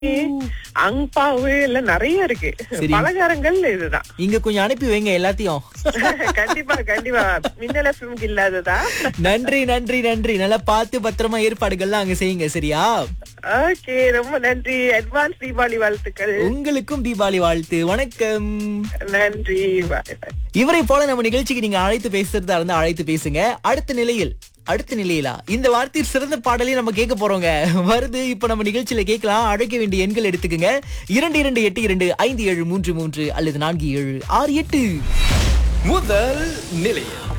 அங்பாவு எல்லாம் நிறைய இருக்கு சரி. பலகாரங்கள் இதுதான் இங்க கொஞ்சம் அனுப்பி வைங்க எல்லாத்தையும் கண்டிப்பா கண்டிப்பா மின்னல் எஃப்எம்க்கு இல்லாததா நன்றி நன்றி நன்றி நல்லா பார்த்து பத்திரமா ஏற்பாடுகள்லாம் அங்க செய்யுங்க சரியா ஓகே ரொம்ப நன்றி அட்வான்ஸ் தீபாவளி வாழ்த்துக்கள் உங்களுக்கும் தீபாவளி வாழ்த்து வணக்கம் நன்றி பாய் பாய் இவரை போல நம்ம நிகழ்ச்சிக்கு நீங்க அழைத்து பேசுறதா இருந்தா அழைத்து பேசுங்க அடுத்த நிலையில் அடுத்த நிலையிலா இந்த வார்த்தையில் சிறந்த பாடலையும் நம்ம கேட்க போறோங்க வருது இப்ப நம்ம நிகழ்ச்சியில கேட்கலாம் அழைக்க வேண்டிய எண்கள் எடுத்துக்கங்க இரண்டு இரண்டு எட்டு இரண்டு ஐந்து ஏழு மூன்று மூன்று அல்லது நான்கு ஏழு ஆறு எட்டு முதல் நிலையம்